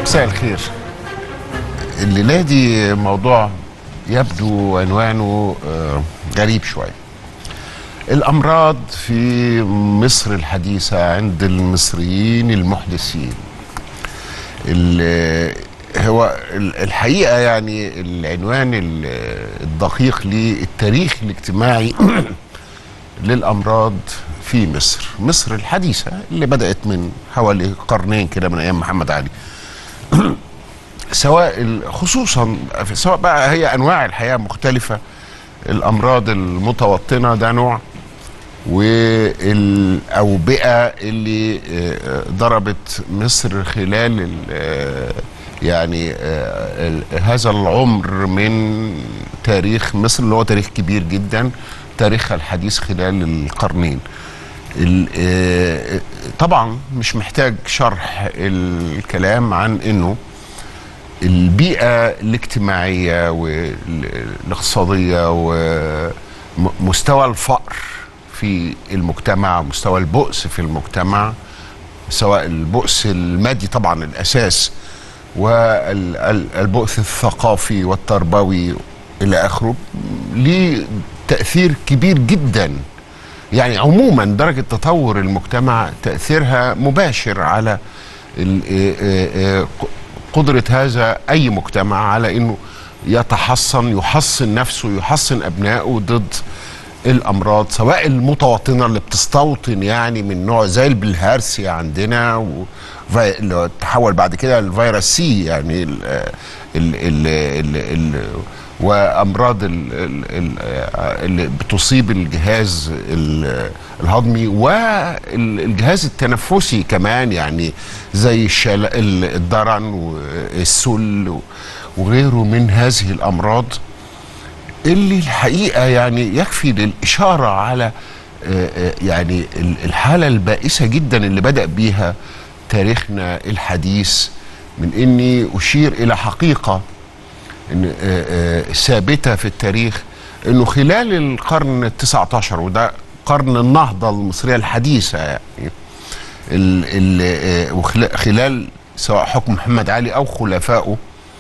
مساء الخير الليله دي موضوع يبدو عنوانه آه، غريب شويه الامراض في مصر الحديثه عند المصريين المحدثين ال- هو ال- الحقيقه يعني العنوان ال- الدقيق للتاريخ الاجتماعي للامراض في مصر مصر الحديثه اللي بدات من حوالي قرنين كده من ايام محمد علي سواء ال- خصوصا سواء بقى هي انواع الحياه مختلفه الامراض المتوطنه ده نوع والاوبئه اللي آه، ضربت مصر خلال ال- آه، يعني آه، ال- هذا العمر من تاريخ مصر اللي هو تاريخ كبير جدا تاريخها الحديث خلال القرنين ال- آه، طبعا مش محتاج شرح الكلام عن انه البيئة الاجتماعية والاقتصادية ومستوى الفقر في المجتمع مستوى البؤس في المجتمع سواء البؤس المادي طبعا الأساس والبؤس الثقافي والتربوي إلى آخره ليه تأثير كبير جدا يعني عموما درجة تطور المجتمع تأثيرها مباشر على ال- آه، آه، آه، قدرة هذا أي مجتمع على أنه يتحصن يحصن نفسه يحصن أبنائه ضد الأمراض سواء المتوطنة اللي بتستوطن يعني من نوع زي البلهارسيا عندنا و في- اللي تحول بعد كده الفيروس سي يعني ال ال ال ال ال وامراض ال ال ال اللي بتصيب الجهاز ال- الهضمي والجهاز التنفسي كمان يعني زي الشل... ال- الضرن والسل وغيره من هذه الامراض اللي الحقيقه يعني يكفي للاشاره على آه، آه، يعني ال- الحاله البائسه جدا اللي بدا بيها تاريخنا الحديث من اني اشير الى حقيقه إن آه، آه، ثابته في التاريخ انه خلال القرن التسعة عشر وده قرن النهضه المصريه الحديثه يعني ال ال آه، وخلا- خلال سواء حكم محمد علي او خلفائه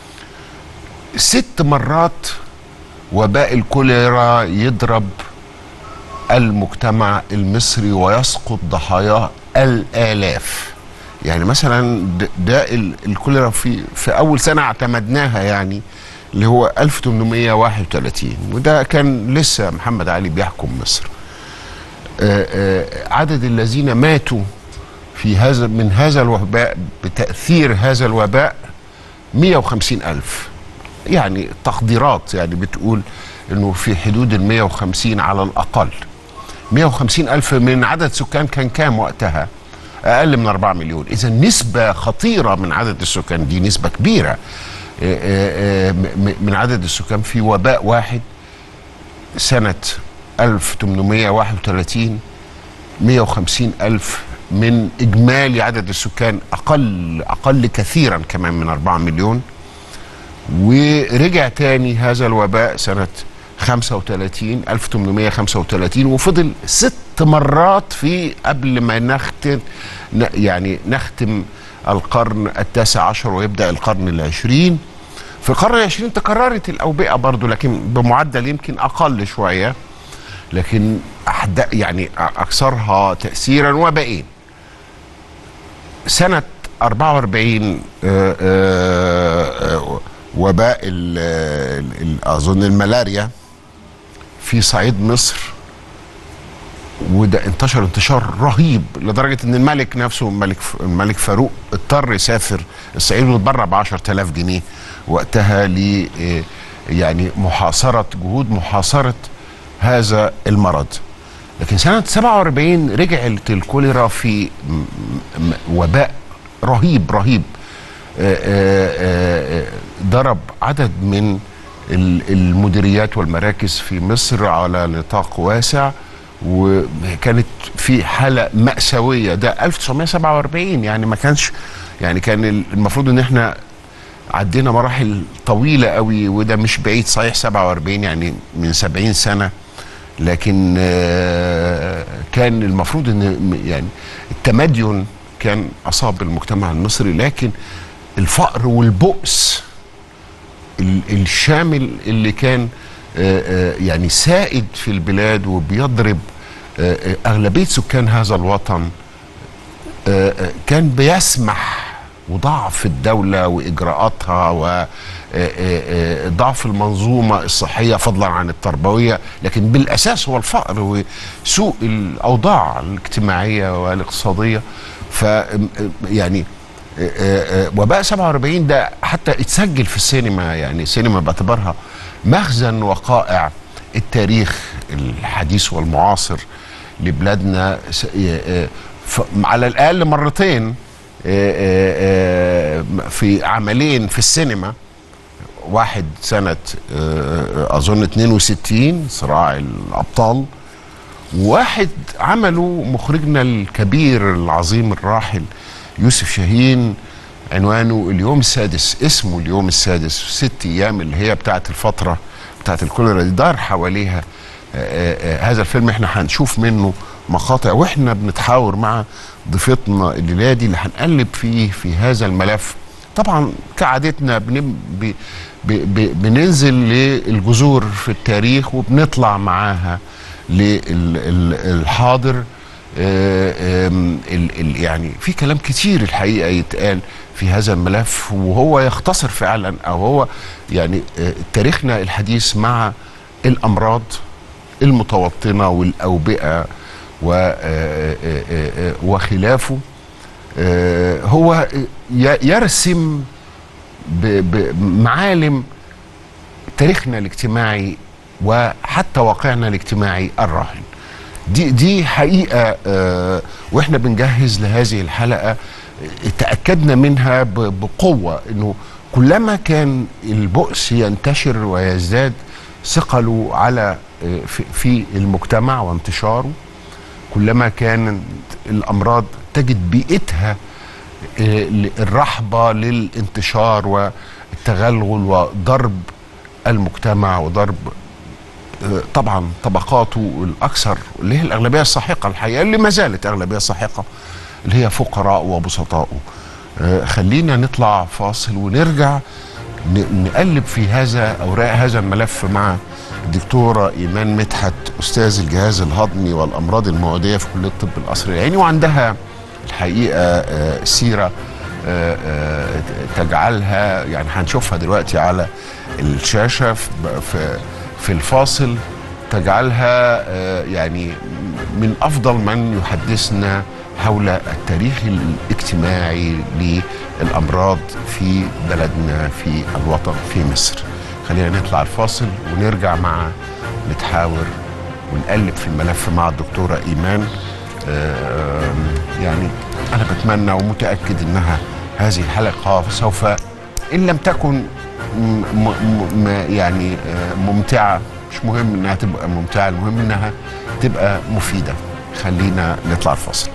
ست مرات وباء الكوليرا يضرب المجتمع المصري ويسقط ضحاياه الالاف يعني مثلا د- ده ال- الكوليرا في في اول سنه اعتمدناها يعني اللي هو 1831 وده كان لسه محمد علي بيحكم مصر آه، آه، عدد الذين ماتوا في هذا من هذا الوباء بتاثير هذا الوباء 150 ألف يعني تقديرات يعني بتقول انه في حدود ال 150 على الاقل 150 الف من عدد سكان كان كام وقتها اقل من 4 مليون اذا نسبه خطيره من عدد السكان دي نسبه كبيره آه، آه، آه، م- من عدد السكان في وباء واحد سنه 1831 150 ألف من إجمالي عدد السكان أقل أقل كثيرا كمان من 4 مليون ورجع تاني هذا الوباء سنة 35 1835 وفضل ست مرات في قبل ما نختم ن- يعني نختم القرن التاسع عشر ويبدأ القرن العشرين في القرن العشرين تكررت الأوبئة برضو لكن بمعدل يمكن أقل شوية لكن أحد يعني أكثرها تأثيرا وبائين سنة 44 آه، آه، آه، وباء ال- ال- ال- أظن الملاريا في صعيد مصر وده انتشر انتشار رهيب لدرجة ان الملك نفسه الملك الملك فاروق اضطر يسافر الصعيد ويتبرع ب 10000 جنيه وقتها ل آه، يعني محاصرة جهود محاصرة هذا المرض لكن سنة 47 رجعت الكوليرا في م- م- وباء رهيب رهيب آه، آه، آه، ضرب عدد من ال- المديريات والمراكز في مصر على نطاق واسع وكانت في حالة مأساوية ده 1947 يعني ما كانش يعني كان المفروض ان احنا عدينا مراحل طويلة قوي وده مش بعيد صحيح 47 يعني من 70 سنة لكن آه، كان المفروض ان م- يعني التمدين كان اصاب المجتمع المصري لكن الفقر والبؤس ال- الشامل اللي كان آه، آه، يعني سائد في البلاد وبيضرب آه، آه، أغلبية سكان هذا الوطن آه، آه، كان بيسمح وضعف الدولة وإجراءاتها وضعف المنظومة الصحية فضلا عن التربوية لكن بالأساس هو الفقر وسوء الأوضاع الاجتماعية والاقتصادية ف يعني آه، آه، وباء 47 ده حتى اتسجل في السينما يعني السينما باعتبارها مخزن وقائع التاريخ الحديث والمعاصر لبلادنا س- آه، آه، ف- على الاقل مرتين آه، آه، آه، في عملين في السينما واحد سنة آه، أظن 62 صراع الأبطال وواحد عمله مخرجنا الكبير العظيم الراحل يوسف شاهين عنوانه اليوم السادس اسمه اليوم السادس ست أيام اللي هي بتاعت الفترة بتاعت الكوليرا دي دار حواليها آه، آه، هذا الفيلم احنا هنشوف منه مقاطع واحنا بنتحاور مع ضيفتنا الليله دي اللي هنقلب فيه في هذا الملف طبعا كعادتنا بن... ب... ب... ب... بننزل للجذور في التاريخ وبنطلع معاها للحاضر ال... ال... يعني في كلام كتير الحقيقه يتقال في هذا الملف وهو يختصر فعلا او هو يعني آه، تاريخنا الحديث مع الامراض المتوطنه والاوبئه و... آه، آه، آه، آه، وخلافه آه، هو ي- يرسم ب- بمعالم تاريخنا الاجتماعي وحتى واقعنا الاجتماعي الراهن دي دي حقيقه آه، واحنا بنجهز لهذه الحلقه آه، تاكدنا منها ب- بقوه انه كلما كان البؤس ينتشر ويزداد ثقله على آه، في- في المجتمع وانتشاره كلما كانت الامراض تجد بيئتها آه، الرحبه للانتشار والتغلغل وضرب المجتمع وضرب آه، طبعا طبقاته الاكثر اللي هي الاغلبيه الساحقه الحقيقه اللي ما زالت اغلبيه ساحقه اللي هي فقراء وبسطاء آه، خلينا نطلع فاصل ونرجع ن- نقلب في هذا اوراق هذا الملف مع الدكتوره ايمان مدحت استاذ الجهاز الهضمي والامراض المعديه في كليه الطب القصر العيني وعندها الحقيقه آه، سيره آه، آه، تجعلها يعني هنشوفها دلوقتي على الشاشه في في- في الفاصل تجعلها آه، يعني من افضل من يحدثنا حول التاريخ الاجتماعي للامراض في بلدنا في الوطن في مصر خلينا نطلع الفاصل ونرجع مع نتحاور ونقلب في الملف مع الدكتوره ايمان آم، يعني انا بتمنى ومتاكد انها هذه الحلقه سوف ان لم تكن م م م يعني آه، ممتعه مش مهم انها تبقى ممتعه المهم انها تبقى مفيده خلينا نطلع الفاصل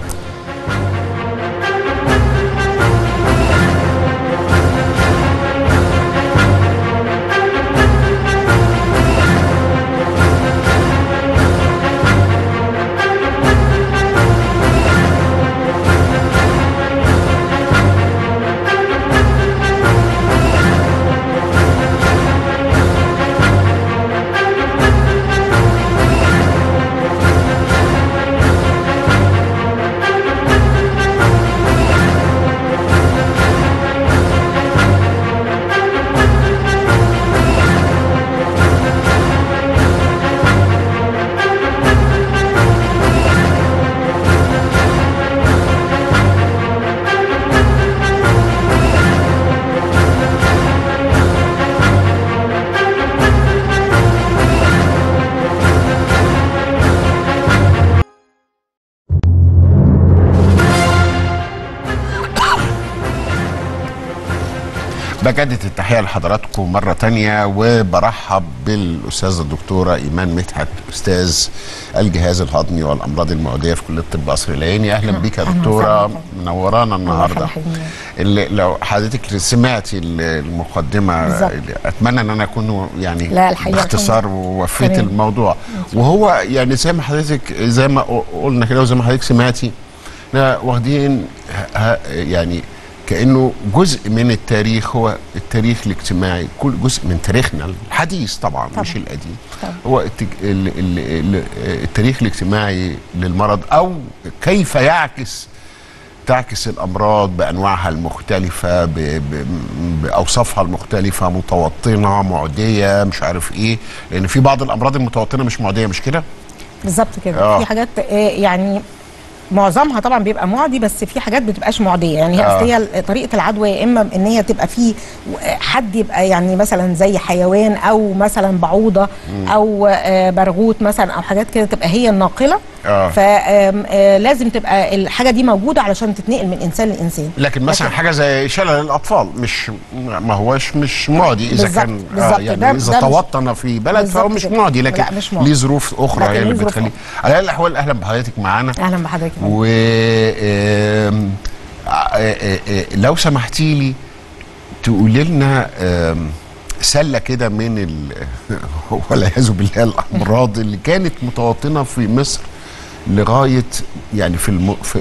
بجدد التحية لحضراتكم مرة تانية وبرحب بالأستاذة الدكتورة إيمان مدحت أستاذ الجهاز الهضمي والأمراض المعدية في كلية الطب قصر العيني أهلا بيك يا أهلا دكتورة وسهلا. منورانا النهاردة يخلي حبيبي. اللي لو حضرتك سمعتي المقدمة بالظبط. أتمنى أن أنا أكون يعني لا، الحقيقة باختصار كان- ووفيت تمام. الموضوع وهو يعني زي ما حضرتك زي ما قلنا كده وزي ما حضرتك سمعتي احنا واخدين ه- ه- يعني كانه جزء من التاريخ هو التاريخ الاجتماعي كل جزء من تاريخنا الحديث طبعا, طبعا. مش القديم طبعا. هو التج... ال... ال... ال... التاريخ الاجتماعي للمرض او كيف يعكس تعكس الامراض بانواعها المختلفه ب... ب... باوصافها المختلفه متوطنه معديه مش عارف ايه لان في بعض الامراض المتوطنه مش معديه مش كده بالظبط كده آه. في حاجات يعني معظمها طبعا بيبقى معدي بس في حاجات بتبقاش معديه يعني هي آه. هي طريقه العدوى يا اما ان هي تبقى في حد يبقى يعني مثلا زي حيوان او مثلا بعوضه م. او برغوث مثلا او حاجات كده تبقى هي الناقله آه. فلازم تبقى الحاجه دي موجوده علشان تتنقل من انسان لانسان لكن مثلا لكن حاجه زي شلل الاطفال مش ما هوش مش معدي اذا بالزبط كان بالزبط آه يعني اذا توطن في بلد فهو مش معدي لكن مش ليه ظروف اخرى هي اللي بتخليه على الاحوال اهلا بحضرتك معانا اهلا بحضرتك و لو سمحتي لي تقولي لنا سله كده من ال... والعياذ بالله الامراض اللي كانت متوطنه في مصر لغايه يعني في, الم... في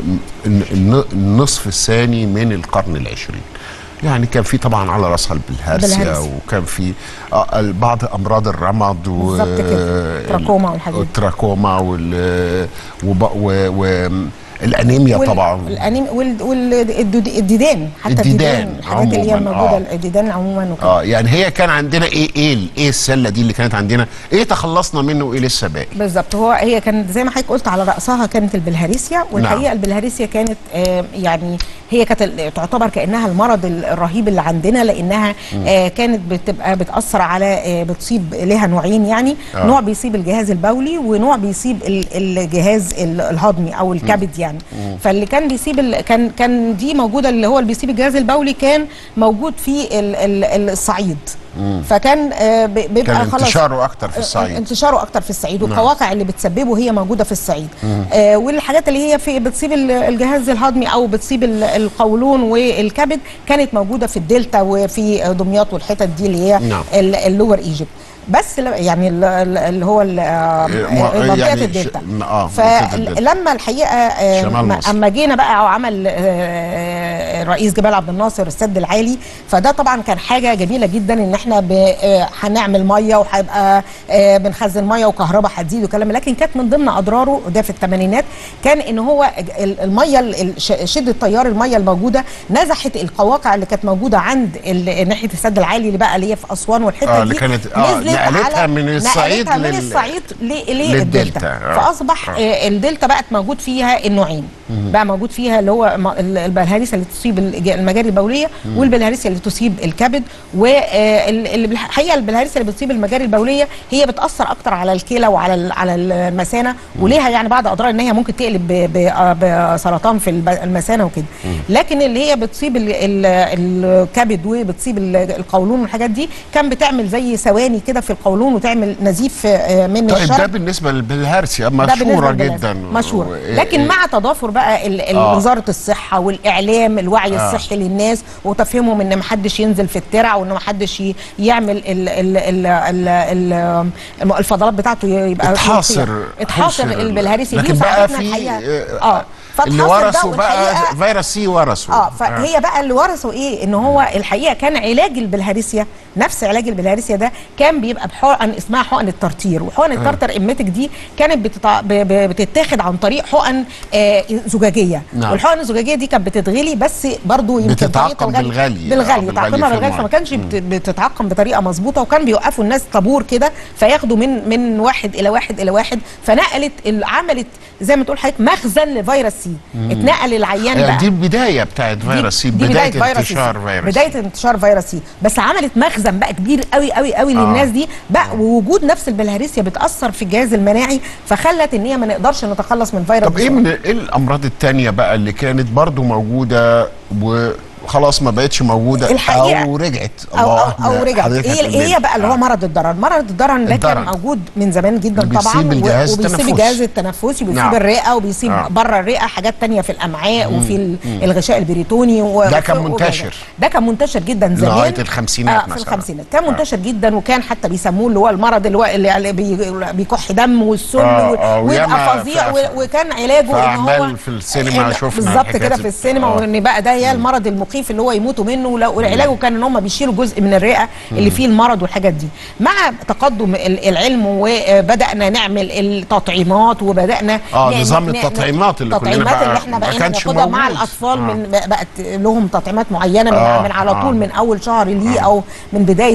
النصف الثاني من القرن العشرين يعني كان في طبعا على راسها البلهارسيا وكان في بعض امراض الرمد و بالظبط كده التراكوما والحاجات التراكوما وال و... و... و... الانيميا وال... طبعا الانيميا والديدان حتى الديدان الحاجات اللي هي موجوده آه. الديدان عموما وكده اه يعني هي كان عندنا ايه ايه ايه السله دي اللي كانت عندنا ايه تخلصنا منه وايه لسه باقي بالظبط هو هي كانت زي ما حضرتك قلت على راسها كانت البلهارسيا والحقيقه نعم. البلهارسيا كانت آه يعني هي كانت تعتبر كانها المرض الرهيب اللي عندنا لانها آه كانت بتبقى بتاثر على آه بتصيب لها نوعين يعني آه. نوع بيصيب الجهاز البولي ونوع بيصيب الجهاز الهضمي او الكبد يعني مم. فاللي كان بيسيب ال... كان كان دي موجوده اللي هو اللي بيسيب الجهاز البولي كان موجود في ال... ال... الصعيد مم. فكان آه بيبقى كان خلاص انتشاره اكتر في الصعيد انتشاره اكتر في الصعيد والقواقع اللي بتسببه هي موجوده في الصعيد آه والحاجات اللي هي في بتصيب الجهاز الهضمي او بتصيب القولون والكبد كانت موجوده في الدلتا وفي دمياط والحتت دي اللي هي نعم. اللور ايجيبت بس يعني اللي هو منطقه يعني الدلتا اه فلما الحقيقه اما جينا بقى او عمل رئيس جبال عبد الناصر السد العالي فده طبعا كان حاجه جميله جدا ان احنا هنعمل ميه وهيبقى بنخزن ميه وكهرباء هتزيد وكلام لكن كانت من ضمن اضراره وده في الثمانينات كان ان هو الميه شده تيار الميه الموجوده نزحت القواقع اللي كانت موجوده عند ناحيه السد العالي اللي بقى اللي هي في اسوان والحته آه دي كانت آه نقلتها من الصعيد نقلتها من الصعيد للدلتا آه. فاصبح آه. الدلتا بقت موجود فيها النوعين بقى موجود فيها اللي هو البلهارسيا اللي تصيب المجاري البوليه والبلهارسيا اللي تصيب الكبد والحقيقه البلهارسيا اللي بتصيب المجاري البوليه هي بتاثر اكتر على الكلى وعلى على المثانه وليها يعني بعض اضرار ان هي ممكن تقلب بسرطان في المثانه وكده لكن اللي هي بتصيب الكبد وبتصيب القولون والحاجات دي كان بتعمل زي ثواني كده في القولون وتعمل نزيف من طيب الشرج ده بالنسبه للبلهارسيا مشهوره جدا مشهوره لكن مع تضافر بقى آه. وزاره الصحه والاعلام الوعي آه. الصحي للناس وتفهمهم ان ما حدش ينزل في الترع وان ما حدش يعمل ال ال ال ال ال الفضلات بتاعته يبقى اتحاصر اتحاصر البلهارسي لكن بقى في اه اللي ورثوا بقى فيروس سي ورثوا اه فهي بقى اللي ورثوا ايه ان هو الحقيقه كان علاج البلهارسيا نفس علاج البلهارسيا ده كان بيبقى بحقن اسمها حقن الترتير وحقن الترتر امتك دي كانت بتتع... ب... ب... بتتاخد عن طريق حقن آه زجاجيه نعم. والحقن الزجاجيه دي كانت بتتغلي بس برضو يمكن بتتعقم بالغلي بالغلي تعقيمها بالغلي فما كانش بت... بتتعقم بطريقه مظبوطه وكان بيوقفوا الناس طابور كده فياخدوا من من واحد الى واحد الى واحد فنقلت عملت زي ما تقول حضرتك مخزن لفيروس سي اتنقل العيان بقى دي البدايه بتاعت فيروس سي بدايه, بداية انتشار فيروس بدايه انتشار فيروس سي بس عملت مخزن بقى كبير قوي قوي قوي آه. للناس دي بقى ووجود نفس البلهارسيا بتاثر في الجهاز المناعي فخلت ان هي ما نقدرش نتخلص من فيروس طب ايه من ايه الامراض الثانيه بقى اللي كانت برضو موجوده و خلاص ما بقتش موجوده الحقيقة او رجعت او او, أو رجعت هي هي بقى اللي هو مرض الضرر مرض الضرر ده كان موجود من زمان جدا طبعا بيصيب الجهاز وبيصيب الجهاز التنفسي وبيصيب نعم. الرئه وبيصيب آه. بره الرئه حاجات تانية في الامعاء وفي الغشاء البريتوني و ده كان منتشر ده كان منتشر جدا زمان لغايه الخمسينات آه مثلا في الخمسينات كان منتشر آه. جدا وكان حتى بيسموه اللي هو المرض اللي هو اللي بيكح دم والسل آه آه ويبقى فظيع وكان علاجه ان هو في السينما شفنا بالظبط كده في السينما وان بقى ده هي المرض المكتسب المخيف اللي هو يموتوا منه والعلاج كان ان هم بيشيلوا جزء من الرئه اللي فيه المرض والحاجات دي مع تقدم العلم وبدانا نعمل التطعيمات وبدانا اه نظام التطعيمات اللي التطعيمات اللي احنا بقينا ناخدها مع الاطفال آه. من بقت لهم تطعيمات معينه من, آه. من على طول آه. من اول شهر ليه آه. او من بدايه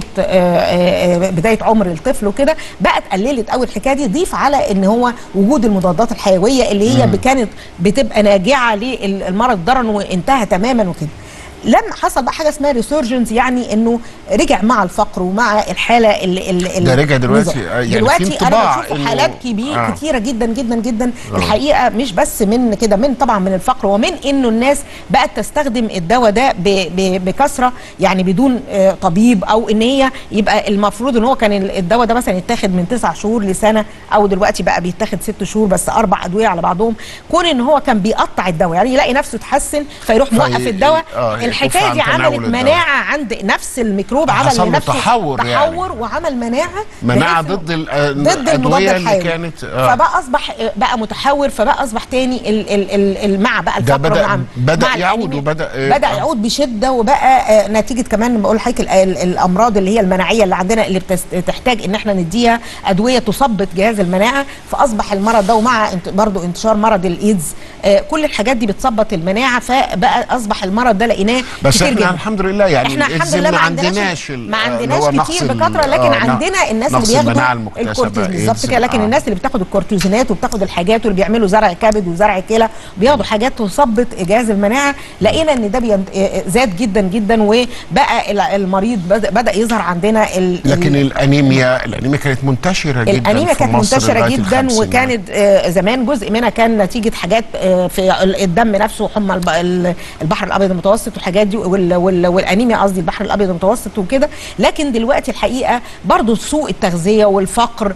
آه بدايه عمر الطفل وكده بقت قللت قوي الحكايه دي ضيف على ان هو وجود المضادات الحيويه اللي هي كانت بتبقى ناجعه للمرض ضرر وانتهى تماما وكده لما حصل بقى حاجه اسمها ريسورجنس يعني انه رجع مع الفقر ومع الحاله اللي, اللي ده رجع دلوقتي يعني دلوقتي انا بشوف حالات كبير آه. كتيره جدا جدا جدا آه. الحقيقه مش بس من كده من طبعا من الفقر ومن انه الناس بقت تستخدم الدواء ده بكثره يعني بدون آه طبيب او ان هي يبقى المفروض ان هو كان الدواء ده مثلا يتاخد من تسع شهور لسنه او دلوقتي بقى بيتاخد ست شهور بس اربع ادويه على بعضهم كون ان هو كان بيقطع الدواء يعني يلاقي نفسه اتحسن فيروح موقف الدواء آه الحكايه دي عملت مناعه عند نفس الميكروب عمل لنفسه تحور تحور يعني. وعمل مناعه مناعه ضد ضد المضاد اللي كانت آه. فبقى اصبح بقى متحور فبقى اصبح تاني ال ال ال مع بقى الفقر بدأ مع بدا مع يعود وبدا بدا يعود بشده وبقى نتيجه كمان بقول لحضرتك الامراض اللي هي المناعيه اللي عندنا اللي بتحتاج ان احنا نديها ادويه تثبط جهاز المناعه فاصبح المرض ده ومع برضه انتشار مرض الايدز كل الحاجات دي بتثبط المناعه فبقى اصبح المرض ده لقيناه بس احنا جدا. الحمد لله يعني احنا الحمد لله ما عندناش ما عندناش كتير بكثره لكن آه عندنا الناس اللي بياخدوا الكورتيزون بالظبط كده لكن آه. الناس اللي بتاخد الكورتيزونات وبتاخد الحاجات واللي بيعملوا زرع كبد وزرع كلى بياخدوا حاجات تثبط جهاز المناعه لقينا ان ده زاد جدا جدا وبقى المريض بدا يظهر عندنا ال لكن ال الانيميا الانيميا كانت منتشره جدا الانيميا كانت منتشره جدا وكانت زمان جزء منها كان نتيجه حاجات في الدم نفسه حمى البحر الابيض المتوسط والحاجات دي والانيميا قصدي البحر الابيض المتوسط وكده لكن دلوقتي الحقيقه برضو سوء التغذيه والفقر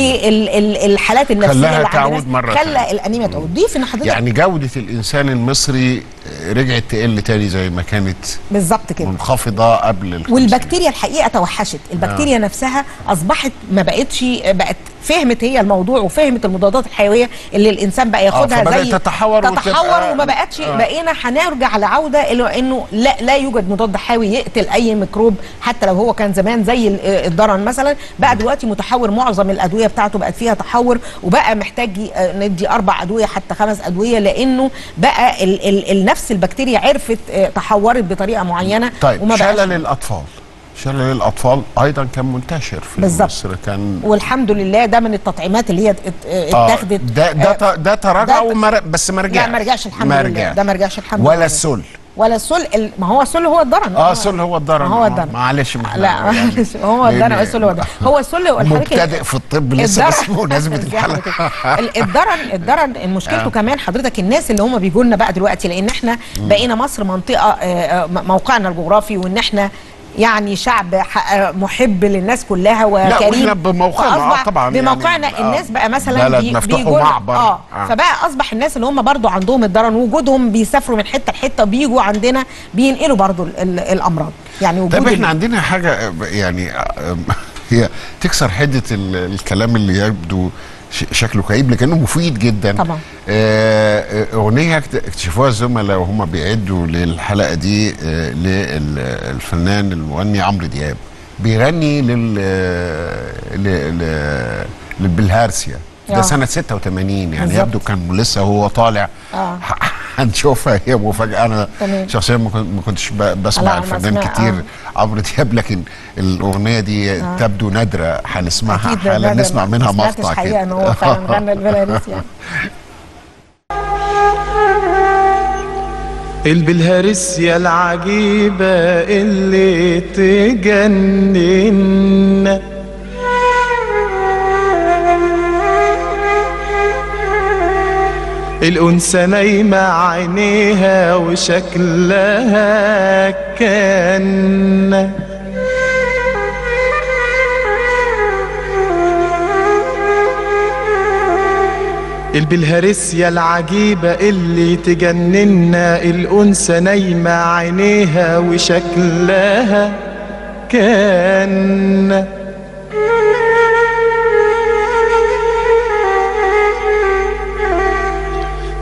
والحالات النفسيه اللي تعود مرة خلى الانيميا تعود ضيف ان حضرتك يعني جوده الانسان المصري رجعت تقل تاني زي ما كانت بالظبط كده منخفضه قبل الخمسين. والبكتيريا الحقيقه توحشت البكتيريا آه. نفسها اصبحت ما بقتش بقت فهمت هي الموضوع وفهمت المضادات الحيويه اللي الانسان بقى ياخدها آه زي تتحور تتحور وما بقتش آه. بقينا هنرجع لعوده الى انه لا لا يوجد مضاد حيوي يقتل اي ميكروب حتى لو هو كان زمان زي الضرن مثلا بقى دلوقتي متحور معظم الادويه بتاعته بقت فيها تحور وبقى محتاج ندي اربع ادويه حتى خمس ادويه لانه بقى ال ال ال نفس البكتيريا عرفت تحورت بطريقه معينه طيب وما شلل الاطفال شلل الاطفال ايضا كان منتشر في بالزبط. مصر كان والحمد لله ده من التطعيمات اللي هي اتاخدت آه ده ده ده تراجع ومر... بس ما رجعش لا ما رجعش الحمد ما لله ده ما رجعش الحمد لله ولا السل ولا السل ما هو السل هو الضرن اه السل هو الضرن هو الضرن معلش لا معلش هو الضرن السل هو الضرن هو السل مبتدئ في الطب لسه اسمه نسبه الحلقه الضرن الضرن مشكلته كمان حضرتك الناس اللي هم بيجوا لنا بقى دلوقتي لان احنا بقينا مصر منطقه موقعنا الجغرافي وان احنا يعني شعب محب للناس كلها وكريم لا بموقعنا آه طبعا بموقعنا يعني الناس بقى مثلا بلد مفتوح ومعبر آه, اه فبقى اصبح الناس اللي هم برضو عندهم الضرن وجودهم بيسافروا من حته لحته بيجوا عندنا بينقلوا برضو الامراض يعني وجود طيب احنا عندنا حاجه يعني هي تكسر حده الكلام اللي يبدو شكله كئيب لكنه مفيد جدا طبعا آه اغنيه اكتشفوها الزملاء وهم بيعدوا للحلقه دي آه للفنان المغني عمرو دياب بيغني لل للبلهارسيا ده سنة 86 يعني بالزبط. يبدو كان لسه هو طالع آه. هنشوفها هي مفاجأة أنا تمام. شخصيا ما كنتش بسمع الفنان كتير آه. عمرو دياب لكن الأغنية دي آه. تبدو نادرة هنسمعها حالا نسمع منها مقطع كده ان هو فعلا غنى البلاريس يعني البلهارسيا العجيبة اللي تجنن الأنثى نايمة عينيها وشكلها كان البلهارسيا العجيبة اللي تجننا الأنثى نايمة عينيها وشكلها كان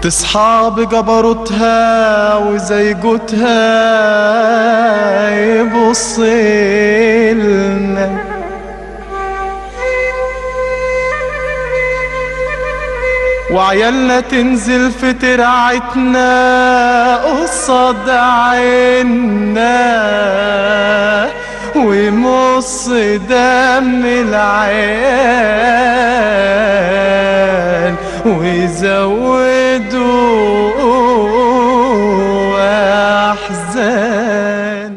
تصحى بجبروتها وزيجوتها يبص لنا وعيالنا تنزل في ترعتنا قصاد عيننا ويمص دم العيال ويزودوا احزان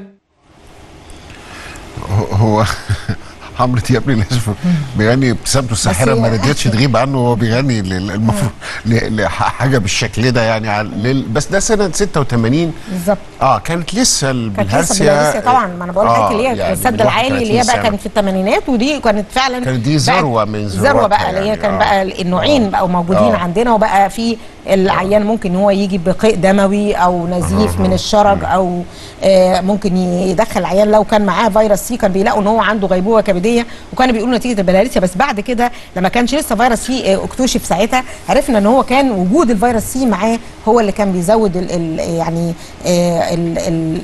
هو عمرو دياب للاسف بيغني ابتسامته الساحره بس ما هي- رضيتش تغيب عنه وهو بيغني لل- المفروض ل- لحاجه بالشكل ده يعني على- لل- بس ده سنه 86 بالظبط اه كانت لسه كانت لسه البلهارسيا بالهارسيا طبعا ما انا بقول لحضرتك اللي هي يعني السد من العالي اللي هي 31 بقى سنة. كانت في الثمانينات ودي كانت فعلا كانت دي بقت ذروة من ذروه ذرواتها بقى اللي هي يعني، كان آه. بقى النوعين بقوا موجودين آه. عندنا وبقى في العيان ممكن ان هو يجي بقيء دموي او نزيف من الشرج او آه ممكن يدخل العيان لو كان معاه فيروس سي كان بيلاقوا ان هو عنده غيبوبه كبديه وكانوا بيقولوا نتيجه البلاريسيا بس بعد كده لما كانش لسه فيروس سي آه، اكتشف ساعتها عرفنا ان هو كان وجود الفيروس سي معاه هو اللي كان بيزود ال ال يعني آه ال ال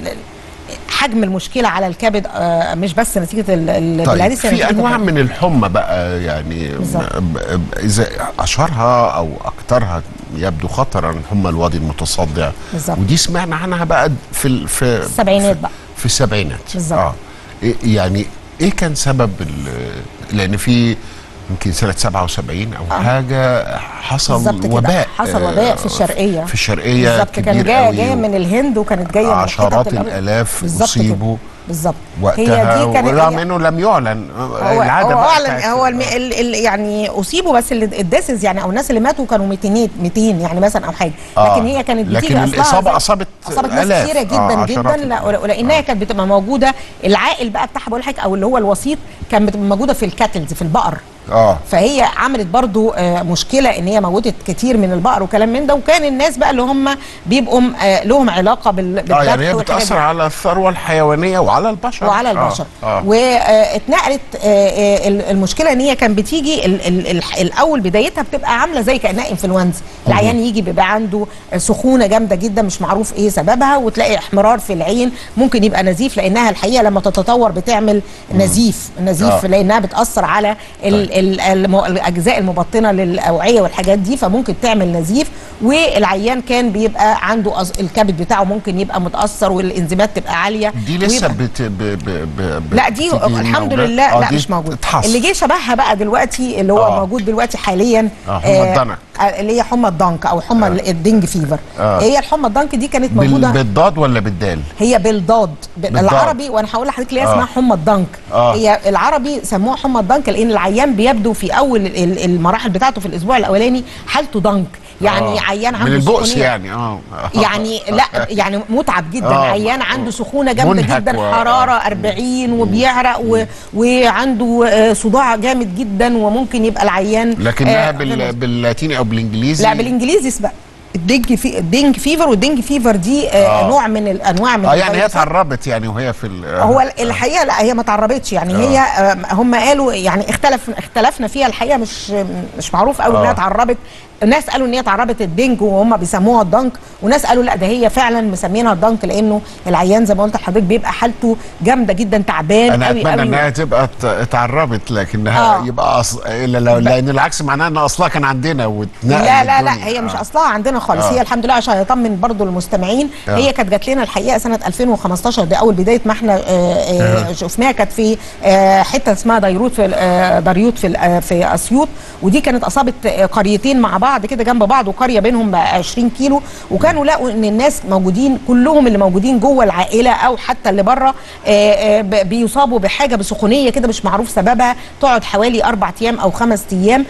حجم المشكله على الكبد آه مش بس نتيجه ال- ال- طيب البلاريسيا في نتيجة انواع الفيروس. من الحمى بقى يعني بالظبط. ب- ب- اذا اشهرها او اكثرها يبدو خطرا حمى الوادي المتصدع بالظبط. ودي سمعنا عنها بقى في ال- في السبعينات في- بقى. في السبعينات بالظبط. اه إيه- يعني ايه كان سبب ال- لان في يمكن سنه 77 او آه. حاجه حصل بالظبط كده. وباء حصل آه، وباء في الشرقيه في الشرقيه بالظبط كان كبير جايه قوي جايه من الهند وكانت جايه من عشرات الحتت الأول. الالاف بالظبط كده. اصيبوا بالظبط وقتها هي دي كانت ورغم هي- انه لم يعلن هو العاده هو بقى اعلن بتاعت- هو الم... ال... ال... يعني اصيبوا بس اللي الداسز يعني او الناس اللي ماتوا كانوا 200 200 يعني مثلا او حاجه آه. لكن هي كانت لكن بتيجي أصلها الإصابة زي- أصابت اصابت ناس آلاف. كتيره جدا آه، جدا عشرات لا الآلاف. لانها كانت بتبقى موجوده العائل بقى بتاعها بقول لحضرتك او اللي هو الوسيط كان بتبقى موجوده في الكاتلز في البقر اه فهي عملت برضو آه، مشكله ان هي موتت كتير من البقر وكلام من ده وكان الناس بقى اللي هم بيبقوا آه، لهم علاقه بال- بالذبح اه يعني هي والحاجات بتاثر دي. على الثروه الحيوانيه وعلى البشر وعلى البشر آه. آه. واتنقلت المشكله ان هي كان بتيجي ال ال ال الاول بدايتها بتبقى عامله زي كانها انفلونزا العيان يجي بيبقى عنده سخونه جامده جدا مش معروف ايه سببها وتلاقي احمرار في العين ممكن يبقى نزيف لانها الحقيقه لما تتطور بتعمل نزيف نزيف آه. لانها بتاثر على ال ال الم- الاجزاء المبطنه للاوعيه والحاجات دي فممكن تعمل نزيف والعيان كان بيبقى عنده أص- الكبد بتاعه ممكن يبقى متاثر والانزيمات تبقى عاليه دي لسه ويبقى- بت ب ب ب ب لا دي بتيجي الحمد موجودة؟ لله آه، لا دي مش موجود اتحصل. اللي جه شبهها بقى دلوقتي اللي هو آه. موجود دلوقتي حاليا آه، حمى الضنك. آه اللي هي حمى الضنك او حمى آه. الدنج فيفر آه. هي الحمى الضنك دي كانت بال- موجوده بالضاد ولا بالدال هي بالضاد بالضاد. بالعربي وانا هقول لحضرتك ليه آه. اسمها حمى الضنك آه. هي العربي سموها حمى الضنك لان العيان بيبدو في اول ال- المراحل بتاعته في الاسبوع الاولاني حالته ضنك يعني آه. عيان عنده من البؤس سخونية. يعني اه يعني لا يعني متعب جدا آه. عيان عنده سخونه جامده منهك جدا و- حراره آه. 40 وبيعرق و... وعنده آه، صداع جامد جدا وممكن يبقى العيان لكنها آه، بال... باللاتيني او بالانجليزي لا بالانجليزي اسمها الدنج في الدنج فيفر والدنج فيفر دي آه آه. نوع من الانواع من اه يعني هي الفيروسات. اتعربت يعني وهي في ال... هو ال- الحقيقه لا هي ما تعربتش يعني هي آه، هم قالوا يعني اختلف اختلفنا فيها الحقيقه مش مش معروف قوي آه. انها اتعربت ناس قالوا ان هي اتعربت الدنج وهم بيسموها الضنك وناس قالوا لا ده هي فعلا مسمينها الضنك لانه العيان زي ما قلت لحضرتك بيبقى حالته جامده جدا تعبان انا قوي اتمنى قوي انها تبقى ات- اتعربت لكنها آه. يبقى أص... الا لو... لان العكس معناه ان اصلها كان عندنا واتنقل لا لا لا للدنيا. هي مش آه. اصلها عندنا خالص آه. هي الحمد لله عشان يطمن برضو المستمعين آه. هي كانت جات لنا الحقيقه سنه 2015 دي اول بدايه ما احنا آه، آه، شفناها كانت في آه، حته اسمها ديروت في آه، دريوت في آه، في اسيوط ودي كانت اصابت آه، قريتين مع بعض كده جنب بعض وقريه بينهم بقى 20 كيلو وكانوا لقوا ان الناس موجودين كلهم اللي موجودين جوه العائله او حتى اللي بره آه، آه، ب- بيصابوا بحاجه بسخونيه كده مش معروف سببها تقعد حوالي اربع ايام او خمس ايام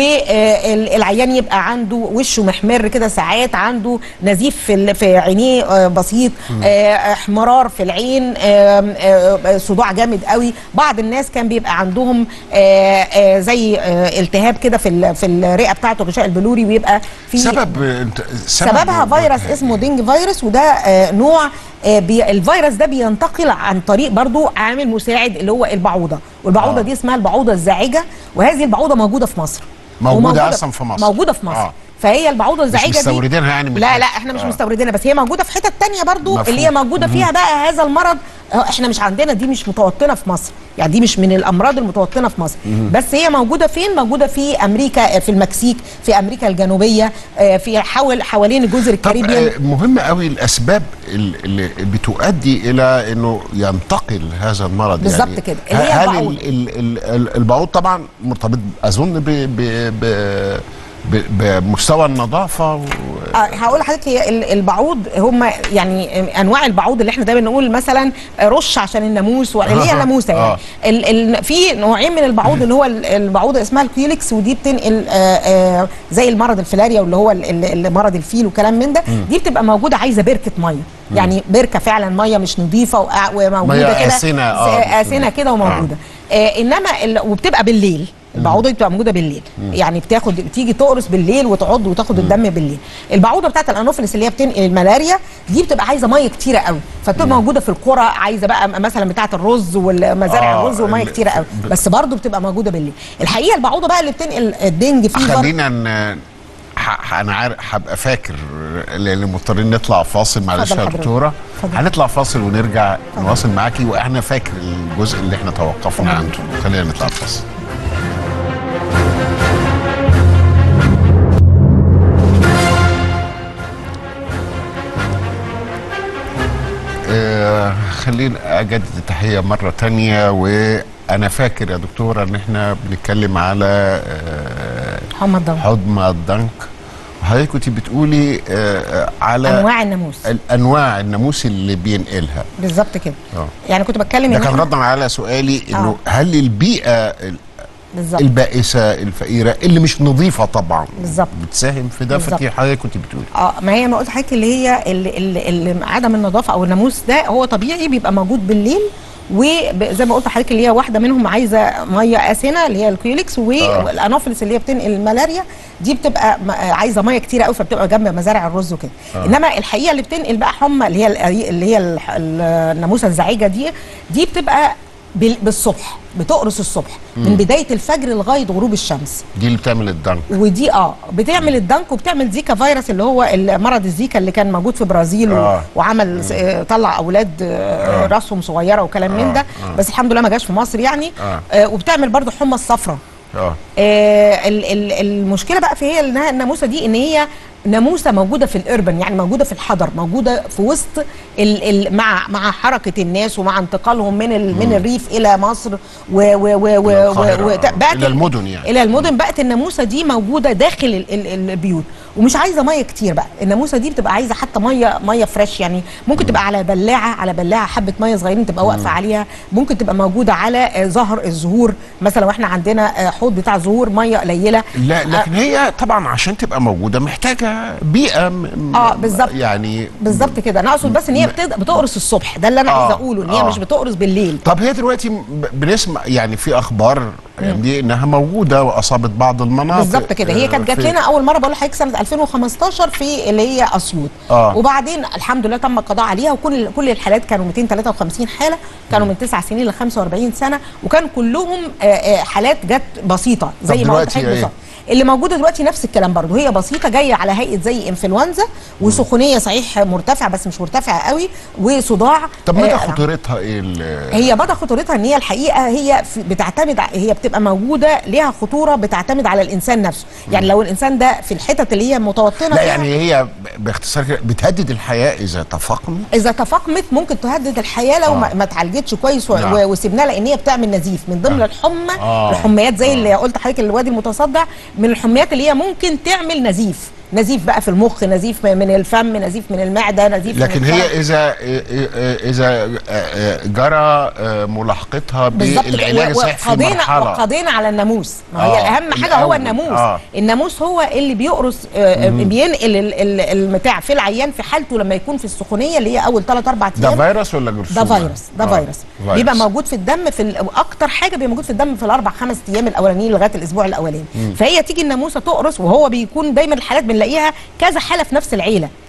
والعيان يبقى عنده وشه محمر كده ساعات عنده نزيف في ال- في عينيه آه، بسيط آه، احمرار في العين آم، آه، صداع جامد قوي بعض الناس كان بيبقى عندهم آه، آه، زي آه، التهاب كده في ال- في الرئه بتاعته الغشاء البلوري ويبقى في سبب انت سبب سببها فيروس اسمه دينج فيروس وده آه، نوع آه، بي الفيروس ده بينتقل عن طريق برضو عامل مساعد اللي هو البعوضه والبعوضه آه. دي اسمها البعوضه الزاعجه وهذه البعوضه موجوده في مصر موجودة وموجودة- أصلاً في مصر. موجوده في مصر آه. فهي البعوضه الزعيجه مش دي مستوردينها يعني من لا حتة. لا احنا مش آه. مستوردينها بس هي موجوده في حتت تانية برضو مفهوم. اللي هي موجوده فيها بقى هذا المرض آه، احنا مش عندنا دي مش متوطنه في مصر يعني دي مش من الامراض المتوطنه في مصر بس هي موجوده فين موجوده في امريكا آه، في المكسيك في امريكا الجنوبيه آه، في حول حوالين الجزر طب الكاريبيان آه، مهم قوي الاسباب ال- اللي بتؤدي الى انه ينتقل هذا المرض بالظبط يعني كده، اللي هي هل البعوض. ال- ال- ال- ال- البعوض طبعا مرتبط اظن ب ب ب ب بمستوى النظافه و... آه، هقول لحضرتك هي ال- البعوض هم يعني انواع البعوض اللي احنا دايما نقول مثلا رش عشان الناموس و- اللي هي الناموسه يعني آه. ال ال في نوعين من البعوض اللي هو ال- البعوضه اسمها الكيوليكس ودي بتنقل آه، آه، زي المرض الفلاريا واللي هو ال- ال- ال- مرض الفيل وكلام من ده دي بتبقى موجوده عايزه بركه ميه يعني بركه فعلا ميه مش نظيفه وقع- وموجوده مية كده آسنة، آه. آسنة كده وموجوده آه انما ال- وبتبقى بالليل البعوضه دي بتبقى موجوده بالليل يعني بتاخد بتيجي تقرص بالليل وتعض وتاخد الدم بالليل البعوضه بتاعت الانوفيلس اللي هي بتنقل الملاريا دي بتبقى عايزه ميه كتيره قوي فبتبقى موجوده في القرى عايزه بقى مثلا بتاعت الرز والمزارع آه، الرز وميه ال- كتيره قوي بس برضه بتبقى موجوده بالليل الحقيقه البعوضه بقى اللي بتنقل الدنج فيفر خلينا ن... ح- انا عارف هبقى فاكر لان مضطرين نطلع فاصل معلش اتفضل يا حضرتك. دكتوره اتفضل. هنطلع فاصل ونرجع نواصل معاكي واحنا فاكر الجزء اللي احنا توقفنا تمام. عنده خلينا نطلع فاصل آه، خلينا اجدد التحيه مره تانية وانا فاكر يا دكتوره ان احنا بنتكلم على آه، حمى الضوء حضمة الدنك وحضرتك كنت بتقولي آه، على انواع الناموس الانواع الناموس اللي بينقلها بالظبط كده اه يعني كنت بتكلم ده إن كان إحنا- ردا على سؤالي انه آه. هل البيئه ال- بالظبط البائسه الفقيره اللي مش نظيفه طبعا بالظبط. بتساهم في ده بالظبط. فكي حضرتك كنت بتقولي اه ما هي ما قلت لحضرتك اللي هي اللي اللي اللي عدم النظافه او الناموس ده هو طبيعي بيبقى موجود بالليل وزي ما قلت لحضرتك اللي هي واحده منهم عايزه ميه اسنه اللي هي الكيوليكس والانوفيلس اللي هي بتنقل الملاريا دي بتبقى م- عايزه ميه كتيره قوي فبتبقى جنب مزارع الرز وكده آه. انما الحقيقه اللي بتنقل بقى حمى اللي هي ال- اللي هي ال- ال- الناموسه الزعيجه دي دي بتبقى بال- بالصبح بتقرص الصبح من بدايه الفجر لغايه غروب الشمس دي اللي بتعمل الدنك ودي اه بتعمل الدنك وبتعمل زيكا فيروس اللي هو مرض الزيكا اللي كان موجود في برازيل آه. آه. وعمل آه. طلع اولاد آه. راسهم صغيره وكلام من ده آه. بس الحمد لله ما جاش في مصر يعني آه. آه. وبتعمل برضو حمى الصفراء اه آه ال- ال- المشكله بقى في هي انها الناموسه دي ان هي ناموسه موجوده في الاربن يعني موجوده في الحضر موجوده في وسط ال ال مع مع حركه الناس ومع انتقالهم من ال من الريف الى مصر و و و و إلى و القاهرة، و آه. بقت إلى ال- المدن يعني. الى المدن بقت الناموسه دي موجوده داخل ال ال البيوت ومش عايزه ميه كتير بقى الناموسه دي بتبقى عايزه حتى ميه ميه فريش يعني ممكن تبقى على بلاعه على بلاعه حبه ميه صغيرين تبقى واقفه عليها ممكن تبقى موجوده على آه، ظهر الزهور مثلا واحنا عندنا آه، حوض بتاع زهور ميه قليله لا لكن هي طبعا عشان تبقى موجوده محتاجه بيئه م- م- آه، بالظبط. يعني بالظبط كده انا اقصد بس ان هي بتد- بتقرص الصبح ده اللي انا آه، عايزه اقوله ان هي آه. مش بتقرص بالليل طب هي دلوقتي ب- بنسمع يعني في اخبار الايام دي انها موجوده واصابت بعض المناطق بالظبط كده هي كانت جات في- لنا اول مره بقول لحضرتك سنه 2015 في اللي هي اسيوط آه. وبعدين الحمد لله تم القضاء عليها وكل كل الحالات كانوا 253 حاله كانوا من 9 سنين ل 45 سنه وكان كلهم آه، آه، حالات جت بسيطه زي ما قلت دلوقتي لحضرتك إيه؟ بالظبط اللي موجوده دلوقتي نفس الكلام برضو هي بسيطه جايه على هيئه زي انفلونزا وسخونيه صحيح مرتفعه بس مش مرتفعه قوي وصداع طب مدى آه، خطورتها ايه ال- هي مدى خطورتها ان هي الحقيقه هي في- بتعتمد ع- هي بتبقى موجوده ليها خطوره بتعتمد على الانسان نفسه يعني لو الانسان ده في الحتت اللي هي متوطنه لا فيها يعني هي ب- باختصار كده بتهدد الحياه اذا تفاقمت اذا تفاقمت ممكن تهدد الحياه لو آه. ما, ما اتعالجتش كويس و- نعم. و- وسيبناها لان هي بتعمل نزيف من ضمن آه. الحمى آه. الحميات زي اللي قلت لحضرتك الوادي المتصدع من الحميات اللي هي ممكن تعمل نزيف نزيف بقى في المخ نزيف من الفم نزيف من المعده نزيف لكن من هي الفم. اذا اذا جرى ملاحقتها بالظبط بالعلاج الصحي في وقضينا مرحله وقضينا على الناموس ما هي آه، اهم حاجه هو الأول. الناموس آه. الناموس هو اللي بيقرص آه، بينقل ال- ال- المتاع في العيان في حالته لما يكون في السخونيه اللي هي اول 3 4 ده ايام فيروس ولا جرثومه؟ ده فيروس ده آه، فيروس بيبقى موجود في الدم في ال- اكتر حاجه بيبقى موجود في الدم في الاربع خمس ايام الاولانيين لغايه الاسبوع الاولاني فهي تيجي الناموسه تقرص وهو بيكون دايما الحالات بنلاقيها كذا حاله في نفس العيله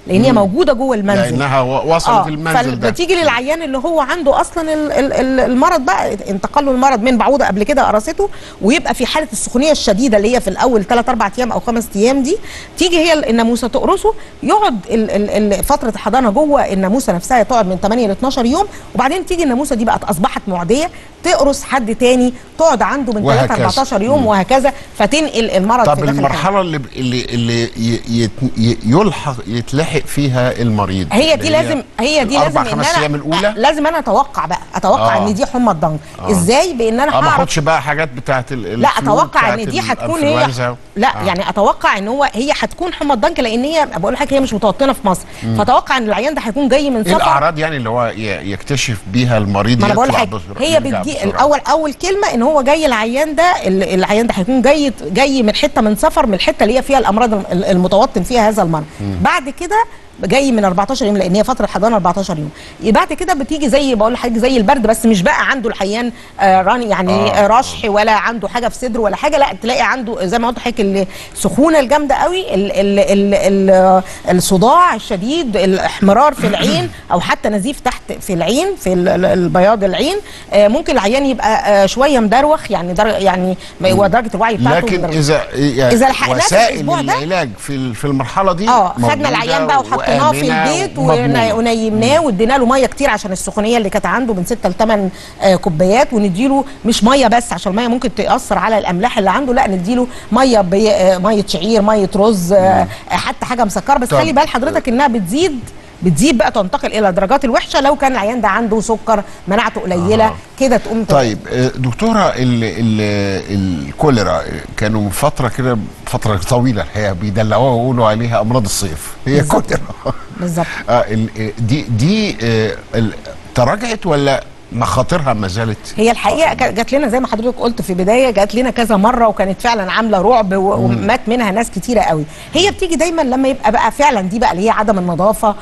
لان هي موجوده جوه المنزل لانها و- وصلت اه المنزل ده فبتيجي للعيان اللي هو عنده اصلا ال- ال- ال- المرض بقى انتقل له المرض من بعوضه قبل كده قرصته ويبقى في حاله السخونيه الشديده اللي هي في الاول 3 4 ايام او 5 ايام دي تيجي هي الناموسه تقرصه يقعد ال- ال- ال- فتره الحضانه جوه الناموسه نفسها تقعد من 8 ل 12 يوم وبعدين تيجي الناموسه دي بقت اصبحت معديه تقرص حد تاني تقعد عنده من 3 وهكذا. 14 يوم وهكذا فتنقل المرض طب في داخل المرحله اللي اللي اللي ي- يت- ي- يلحق يتلحق فيها المريض هي اللي دي لازم هي دي الأربع لازم ان خمس انا ايام الاولى لازم انا اتوقع بقى اتوقع آه. ان دي حمى الضنك آه. ازاي بان انا اه ما هعرف اخدش بقى حاجات بتاعت ال- لا الفلو اتوقع بتاعت ان دي هتكون هي الإنفلونزا. لا آه. يعني اتوقع ان هو هي هتكون حمى الضنك لان هي بقول لحضرتك هي مش متوطنه في مصر فاتوقع ان العيان ده هيكون جاي من ايه سفر الاعراض يعني اللي هو ي- يكتشف بيها المريض ما انا بقول يطلع لحضرتك بسرعة- هي يرجع بتجي بسرعة؟ الاول اول كلمه ان هو جاي العيان ده ال- العيان ده هيكون جاي جاي من حته من سفر من الحته اللي هي فيها الامراض ال- المتوطن فيها هذا المرض بعد كده جاي من 14 يوم لان هي فتره حضانه 14 يوم بعد كده بتيجي زي بقول لحضرتك زي البرد بس مش بقى عنده الحيان آه راني يعني آه، آه رشح ولا عنده حاجه في صدره ولا حاجه لا تلاقي عنده زي ما قلت لحضرتك السخونه الجامده قوي ال ال ال ال الصداع الشديد الاحمرار في العين او حتى نزيف تحت في العين في ال- ال- البياض العين آه ممكن العيان يبقى آه شويه مدروخ يعني در يعني ما هو درجه الوعي بتاعته لكن مدروخ. اذا يعني إذا لحقناه في وسائل الأسبوع ده- العلاج في ال- في المرحله دي اه خدنا موجودة العيان بقى وحطيناه في وآمنة البيت ومضمونة. ون- ونيمناه وادينا له ميه كتير عشان السخونيه اللي كانت عنده من 6 ل 8 آه كوبايات ونديله مش ميه بس عشان الميه ممكن تاثر على الاملاح اللي عنده لا نديله ميه بي آه ميه شعير ميه رز آه حتى حاجه مسكره بس طب. خلي بال حضرتك انها بتزيد بتزيد بقى تنتقل الى الدرجات الوحشه لو كان العيان ده عنده سكر مناعته قليله آه. كده تقوم طيب آه، دكتوره ال ال الكوليرا كانوا من فتره كده فتره طويله الحقيقه بيدلعوها ويقولوا عليها امراض الصيف هي بالظبط. كوليرا بالظبط آه ال- دي دي آه، ال- تراجعت ولا مخاطرها ما زالت هي الحقيقه كا- جات لنا زي ما حضرتك قلت في بدايه جات لنا كذا مره وكانت فعلا عامله رعب و- ومات منها ناس كتيره قوي هي بتيجي دايما لما يبقى بقى فعلا دي بقى اللي هي عدم النظافه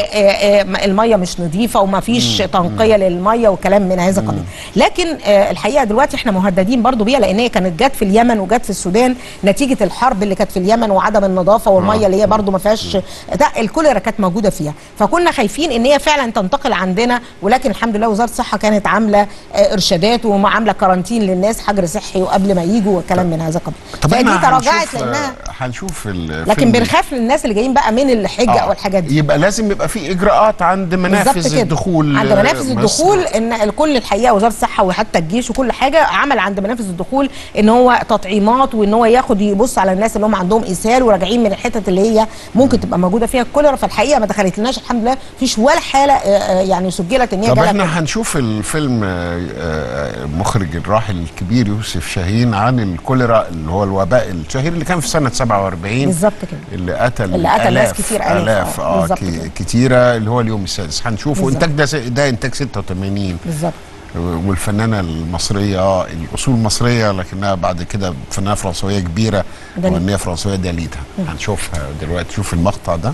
والميه مش نظيفه وما فيش تنقيه للميه وكلام من هذا القبيل لكن آه، الحقيقه دلوقتي احنا مهددين برضو بيها لان هي كانت جت في اليمن وجت في السودان نتيجه الحرب اللي كانت في اليمن وعدم النظافه والميه اللي هي برضو ما فيهاش ده الكوليرا كانت موجوده فيها فكنا خايفين ان هي فعلا تنتقل عندنا ولكن الحمد لله وزاره الصحه كانت عامله آه، ارشادات وعامله كارانتين للناس حجر صحي وقبل ما يجوا وكلام من هذا القبيل طب فدي احنا تراجعت هنشوف، لانها آه، هنشوف ال- لكن فيلم- بنخاف من الناس اللي جايين بقى من الحجه آه، او الحاجات دي يبقى لازم يبقى في اجراءات عند منافذ بالظبط كده. الدخول عند آه، منافذ مصر. الدخول ان الكل الحقيقه وزاره الصحه وحتى الجيش وكل حاجه عمل عند منافذ الدخول ان هو تطعيمات وان هو ياخد يبص على الناس اللي هم عندهم اسهال وراجعين من الحتت اللي هي ممكن تبقى موجوده فيها الكوليرا فالحقيقه ما دخلتلناش الحمد لله مفيش ولا حاله آه، آه، يعني سجلت ان هي طب جالها احنا هنشوف الفيلم آه، آه، مخرج الراحل الكبير يوسف شاهين عن الكوليرا اللي هو الوباء الشهير اللي كان في سنه 47 بالظبط كده اللي قتل اللي قتل ناس آلاف- كتير، آلاف، آلاف آه، اه بالظبط كي- كده. كتيره اللي هو اليوم السادس هنشوفه بالظبط. انتاج ده س- ده انتاج 86 بالظبط والفنانه المصريه اه الاصول مصريه لكنها بعد كده فنانه فرنسويه كبيره داليدا. مغنيه فرنسويه داليدا هنشوفها دلوقتي شوف المقطع ده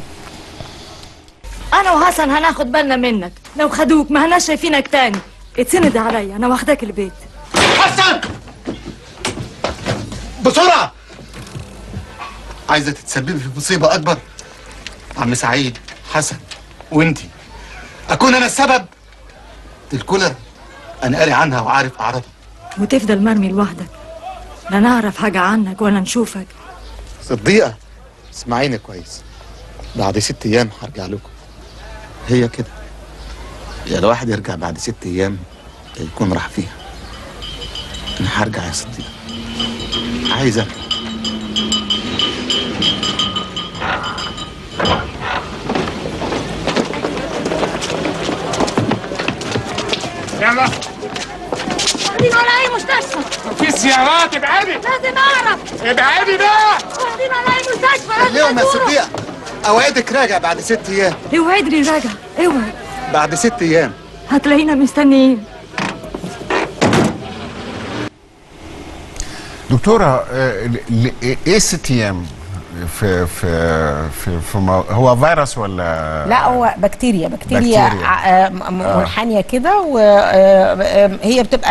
انا وحسن هناخد بالنا منك لو خدوك ما هناش شايفينك تاني اتسند عليا انا واخداك البيت حسن بسرعة عايزة تتسببي في مصيبة أكبر عم سعيد حسن وانتي أكون أنا السبب دي الكولر أنا قاري عنها وعارف أعراضها وتفضل مرمي لوحدك لا نعرف حاجة عنك ولا نشوفك صديقة اسمعيني كويس بعد ست أيام هرجع لكم هي كده يا الواحد يرجع بعد ست أيام يا يكون راح فيها أنا هرجع يا صديقة عايزة يلا واخدين على اي مستشفى في سيارات ابعدي لازم اعرف ابعدي بقى واخدين على اي مستشفى اليوم يا صديقة أوعدك راجع بعد ست أيام اوعدني راجع اوعد بعد ست أيام هتلاقينا مستنيين دكتوره آه، ل- ل- ايه ست ايام في في في, في مو... هو فيروس ولا لا هو بكتيريا بكتيريا, بكتيريا. ع- آه، م- منحنيه كده وهي بتبقى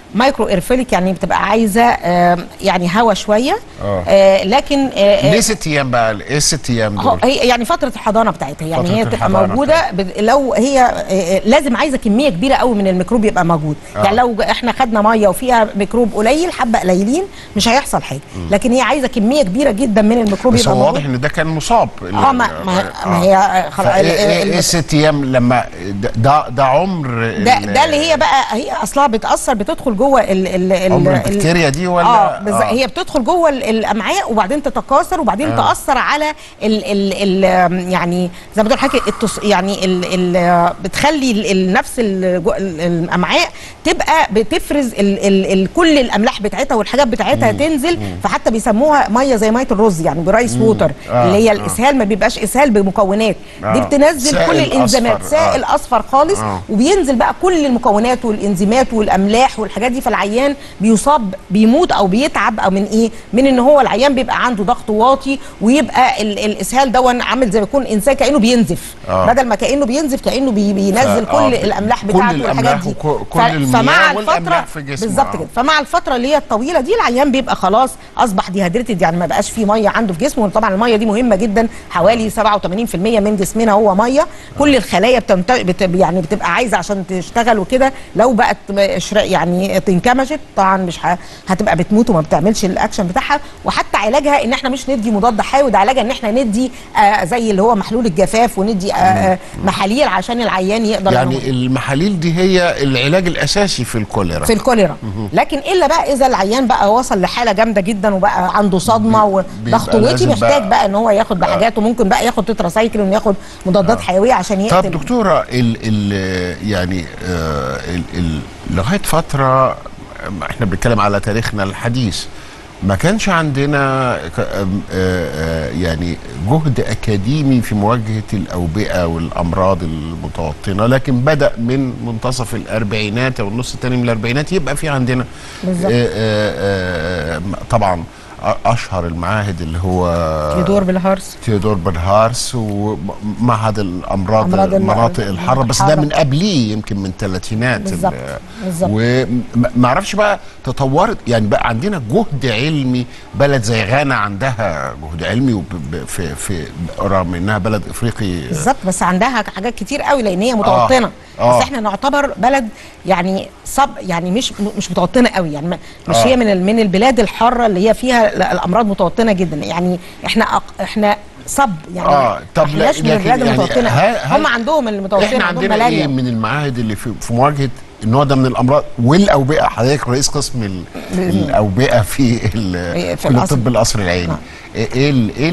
مايكرو ايرفيليك يعني بتبقى عايزه آه يعني هوا شويه آه. آه لكن آه ليه ست ايام بقى ايه الست ايام هو دول هي يعني فتره الحضانه بتاعتها يعني فترة هي بتبقى الحضانة موجوده بد- لو هي آه، لازم عايزه كميه كبيره قوي من الميكروب يبقى موجود آه. يعني لو احنا خدنا ميه وفيها ميكروب قليل حبه قليلين مش هيحصل حاجه لكن هي عايزه كميه كبيره جدا من الميكروب بس يبقى هو موجود واضح ان ده كان مصاب اه ما, ما, ما هي خلاص ايه ايه إيه الست ايام لما ده- ده ده عمر ده ال- ده اللي هي بقى هي اصلها بتاثر بتدخل جوه ال ال ال عمر ال- البكتيريا دي ولا اه, بز... هي بتدخل جوه ال- الامعاء وبعدين تتكاثر وبعدين آه. آه. تاثر على ال ال ال يعني زي ما بتقول حضرتك التص... يعني ال ال بتخلي ال ال نفس ال جو- ال- الامعاء تبقى بتفرز ال ال ال كل الاملاح بتاعتها والحاجات بتاعتها تنزل فحتى بيسموها ميه زي ميه الرز يعني برايس ووتر آه، اللي هي آه. الاسهال ما بيبقاش اسهال بمكونات دي آه. بتنزل سائل كل الانزيمات أصفر، سائل آه. اصفر خالص آه. وبينزل بقى كل المكونات والانزيمات والاملاح والحاجات دي فالعيان بيصاب بيموت او بيتعب او من ايه من ان هو العيان بيبقى عنده ضغط واطي ويبقى ال الاسهال دون عامل زي ما يكون انسان كانه بينزف آه. بدل ما كانه بينزف كانه بي بينزل ف- كل آه، الاملاح كل بتاعته والحاجات الأملاح دي وكل- كل ف- المياه فمع والأملاح الفتره في جسمه، بالظبط آه. كده فمع الفتره اللي هي الطويله دي العيان بيبقى خلاص اصبح ديهيدريتد يعني ما بقاش فيه ميه عنده في جسمه طبعا الميه دي مهمه جدا حوالي 87% من جسمنا هو ميه كل الخلايا بتمت... بت... يعني بتبقى عايزه عشان تشتغل وكده لو بقت إشراق- يعني انكمشت طبعا مش ه... هتبقى بتموت وما بتعملش الاكشن بتاعها وحتى علاجها ان احنا مش ندي مضاد حيوي ده علاجها ان احنا ندي آه زي اللي هو محلول الجفاف وندي آه آه محاليل عشان العيان يقدر إن هو- يعني المحاليل دي هي العلاج الاساسي في الكوليرا في الكوليرا لكن الا بقى اذا العيان بقى وصل لحاله جامده جدا وبقى عنده صدمه وضغط بيبقى وطي لازم محتاج بقى- بقى ان هو ياخد بحاجات وممكن بقى ياخد تتراسايكلين وياخد مضادات حيويه عشان يقتل طب دكتوره ال ال يعني آه ال ال لغايه فتره احنا بنتكلم على تاريخنا الحديث ما كانش عندنا ك- آم، آه، آه، يعني جهد اكاديمي في مواجهه الاوبئه والامراض المتوطنه لكن بدا من منتصف الاربعينات او النص الثاني من الاربعينات يبقى في عندنا بالظبط. آه، آه، آه، طبعا اشهر المعاهد اللي هو يدور بالهرس تيودور بنهارس ومعهد الامراض أمراض ال- المناطق الحاره بس ده الحارة. من قبليه يمكن من الثلاثينات بالظبط، بالظبط. وما اعرفش بقى تطورت يعني بقى عندنا جهد علمي بلد زي غانا عندها جهد علمي وب- ب- في في رغم انها بلد افريقي بالظبط بس عندها حاجات كتير قوي لان هي متوطنه آه. بس احنا نعتبر بلد يعني صب يعني مش مش متوطنه قوي يعني ما- مش آه. هي من ال- من البلاد الحاره اللي هي فيها ال- الامراض متوطنه جدا يعني احنا أق- احنا صب يعني آه، طب ما احناش لا- من لكن البلاد يعني المتوطنه هل- هل- هم عندهم المتوطنه احنا عندهم عندنا ملاريا ايه من المعاهد اللي في, في مواجهه النوع ده من الامراض والاوبئه حضرتك رئيس قسم ال- الاوبئه في ال- في كليه القصر. الطب القصر العيني نعم. ايه ايه ال- ايه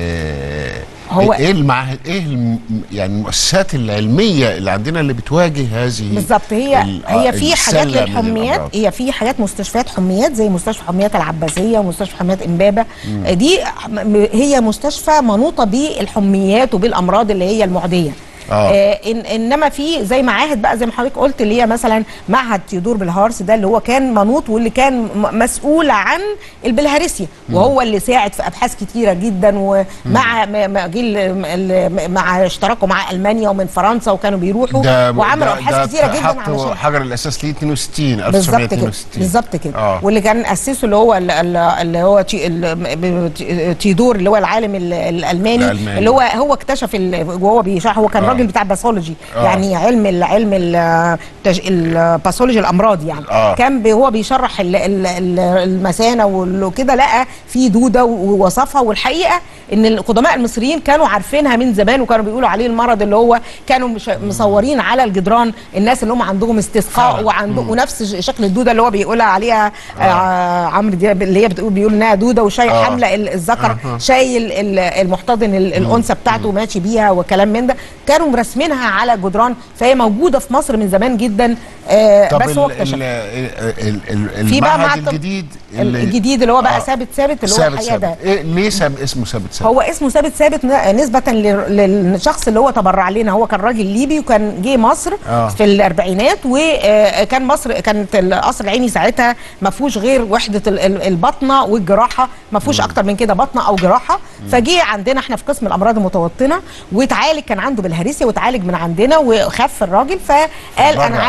ال- هو- ايه المعاهد ايه الم- يعني المؤسسات العلميه اللي عندنا اللي بتواجه هذه بالظبط هي ال- هي في حاجات السلة من للحميات الأمراض؟ هي في حاجات مستشفيات حميات زي مستشفى حميات العباسيه ومستشفى حميات امبابه دي م- هي مستشفى منوطه بالحميات وبالامراض اللي هي المعديه آه. آه إن انما في زي معاهد بقى زي ما حضرتك قلت اللي هي مثلا معهد تيودور بالهارس ده اللي هو كان منوط واللي كان م- مسؤول عن البلهارسيا وهو اللي ساعد في ابحاث كتيره جدا ومع م- م- جيل ال- مع اشتراكه مع المانيا ومن فرنسا وكانوا بيروحوا ده وعملوا ده- ابحاث ده كتيره جدا حطوا علشان حجر الاساس ليه 62 بالظبط كده 1962 بالظبط كده آه. واللي كان اسسه اللي هو ال- ال- اللي هو تي- ال- ب- تيودور اللي هو العالم ال- الالماني الألماني. اللي هو هو اكتشف ال- وهو بيشرح هو كان آه. راجل بتاع باثولوجي آه. يعني علم ال- علم ال- تج- الباثولوجي الامراض يعني آه. كان بي- هو بيشرح ال- ال- ال- المثانه وال- وكده لقى في دوده ووصفها والحقيقه ان القدماء المصريين كانوا عارفينها من زمان وكانوا بيقولوا عليه المرض اللي هو كانوا مش مصورين على الجدران الناس اللي هم عندهم استسقاء فعلا. وعندهم ونفس ش- شكل الدوده اللي هو بيقولها عليها آه عمرو دياب اللي هي بتقول بيقول انها دوده وشايل آه. حامله ال- الذكر شايل ال- المحتضن ال- الانثى بتاعته وماشي بيها وكلام من ده كانوا مرسمينها على جدران فهي موجوده في مصر من زمان جدا آه طب بس هو ال- اكتشف ال- ال- ال- في بقى المعهد مع الطب- الجديد اللي- الجديد اللي هو بقى آه. ثابت ثابت اللي هو ثابت الحقيقه ده ثابت إيه ليه ساب اسمه ثابت ثابت هو اسمه ثابت ثابت ن- نسبة لل- للشخص اللي هو تبرع لنا هو كان راجل ليبي وكان جه مصر آه. في الاربعينات وكان مصر كانت القصر العيني ساعتها ما فيهوش غير وحدة ال- ال- البطنة والجراحة ما فيهوش اكتر من كده بطنة او جراحة فجه عندنا احنا في قسم الامراض المتوطنة واتعالج كان عنده بالهريسيا واتعالج من عندنا وخف الراجل فقال برع. انا عايز مم.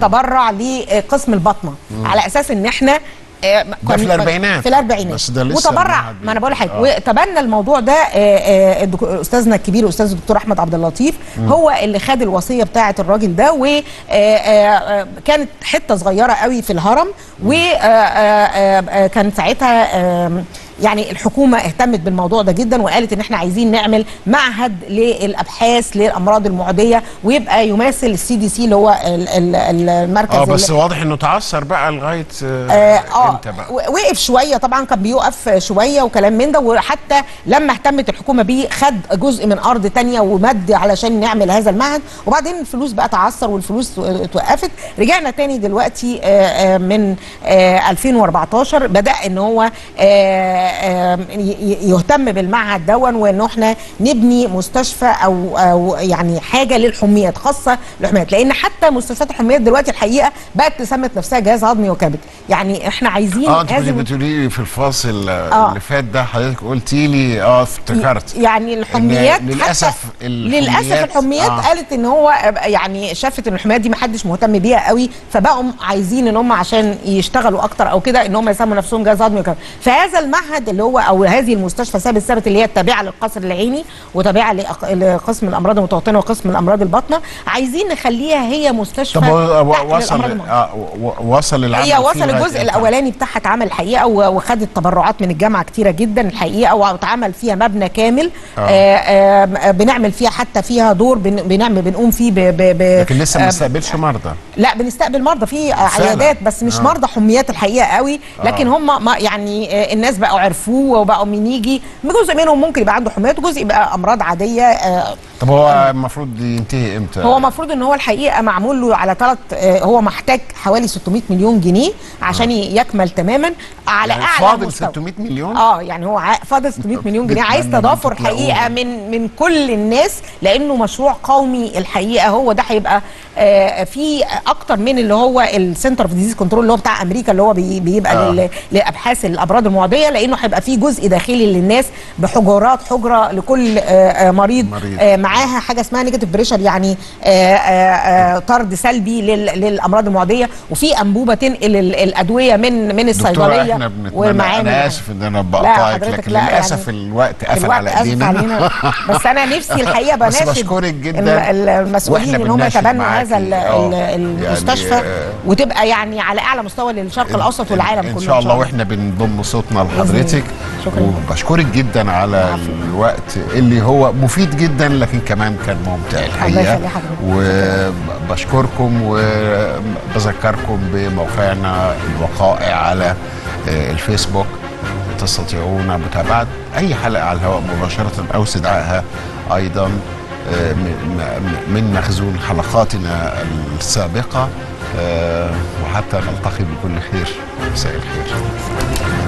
نتبرع لقسم البطنه على اساس ان احنا آه، ده كنا- في الأربعينات. في الاربعينات بس ده لسه وتبرع المعهد ما انا بقول لحضرتك آه. وتبنى الموضوع ده آه، آه، الدك- استاذنا الكبير استاذ الدكتور احمد عبد اللطيف هو اللي خد الوصيه بتاعه الراجل ده وكانت حته صغيره قوي في الهرم وكان ساعتها آه، يعني الحكومه اهتمت بالموضوع ده جدا وقالت ان احنا عايزين نعمل معهد للابحاث للامراض المعديه ويبقى يماثل السي دي سي اللي هو ال- ال- المركز اه اللي- بس واضح انه تعثر بقى لغايه اه آه آه، امتى بقى و- وقف شويه طبعا كان بيقف شويه وكلام من ده وحتى لما اهتمت الحكومه بيه خد جزء من ارض تانية ومد علشان نعمل هذا المعهد وبعدين الفلوس بقى تعثر والفلوس اتوقفت رجعنا تاني دلوقتي آه، آه، من آه، 2014 بدا ان هو آه، آه، ي- ي- يهتم بالمعهد دون وان احنا نبني مستشفى او او يعني حاجه للحميات خاصه للحميات لان حتى مستشفيات الحميات دلوقتي الحقيقه بقت تسمت نفسها جهاز هضمي وكبد يعني احنا عايزين اه انت كنت هذه بتقولي لي في الفاصل آه. آه. اللي فات ده حضرتك قلتي لي اه افتكرت يعني الحميات إن للأسف حتى الحميات- للاسف الحميات آه. آه. قالت ان هو يعني شافت ان الحميات دي ما حدش مهتم بيها قوي فبقوا عايزين ان هم عشان يشتغلوا اكتر او كده ان هم يسموا نفسهم جهاز هضمي وكده فهذا المعهد اللي هو او هذه المستشفى ثابت ثابت اللي هي التابعه للقصر العيني وتابعه لأق- لقسم الامراض المتوطنه وقسم الامراض الباطنه عايزين نخليها هي مستشفى طب هو تحت وصل للأمراض المعدية. آه و- وصل العمل هي فيه وصل لغاية الجزء إمتى؟ الاولاني بتاعها اتعمل الحقيقه و- وخدت تبرعات من الجامعه كتيره جدا الحقيقه واتعمل فيها مبنى كامل آه. آه. آه بنعمل فيها حتى فيها دور بن بنعمل بنقوم فيه ب ب ب لكن لسه ما آه، استقبلش مرضى لا بنستقبل مرضى في فعلا. عيادات بس مش آه. مرضى حميات الحقيقه قوي لكن آه. هم ما يعني آه، الناس بقوا عرفوه وبقوا من يجي جزء منهم ممكن يبقى عنده حميات وجزء يبقى امراض عاديه آه، طب هو المفروض ينتهي امتى؟ هو المفروض ان هو الحقيقه معمول له على ثلاث هو محتاج حوالي 600 مليون جنيه عشان يكمل تماما على يعني اعلى فاضل مستوى 600 مليون؟ اه يعني هو ع- فاضل 600 مليون جنيه عايز بتمنى إن تضافر أنتوا تلاقوه. حقيقه من من كل الناس لانه مشروع قومي الحقيقه هو ده هيبقى آه، في اكتر من اللي هو السنتر اوف ديزيز كنترول اللي هو بتاع امريكا اللي هو بي- بيبقى آه. لل- لابحاث الامراض المعديه لانه هيبقى في جزء داخلي للناس بحجرات حجره لكل آه، آه، مريض, مريض. آه، معاها حاجه اسمها نيجاتيف بريشر يعني آه، آه، آه، طرد سلبي لل- للامراض المعديه وفي انبوبه تنقل ال- الادويه من من دكتورة الصيدليه احنا بنتمنى انا اسف ان انا بقطعك حضرتك لكن لا، للاسف يعني الوقت قفل الوقت على اسف ايدينا علينا بس انا نفسي الحقيقه بس بناشد بشكرك جدا. ال- المسؤولين وإحنا ان هم بنناشد يتبنوا معاكي. هذا ال- آه. ال- المستشفى يعني، آه، وتبقى يعني على اعلى مستوى للشرق الاوسط والعالم كله ان شاء الله واحنا بنضم صوتنا لحضرتك شكراً. وبشكرك جدا على الوقت اللي هو مفيد جدا لكن كمان كان ممتع الحقيقه يخلي حضرتك. وبشكركم وبذكركم بموقعنا الوقائع على آه، الفيسبوك تستطيعون متابعه اي حلقه على الهواء مباشره او استدعائها ايضا آه، م- م- من مخزون حلقاتنا السابقه آه، وحتى نلتقي بكل خير مساء الخير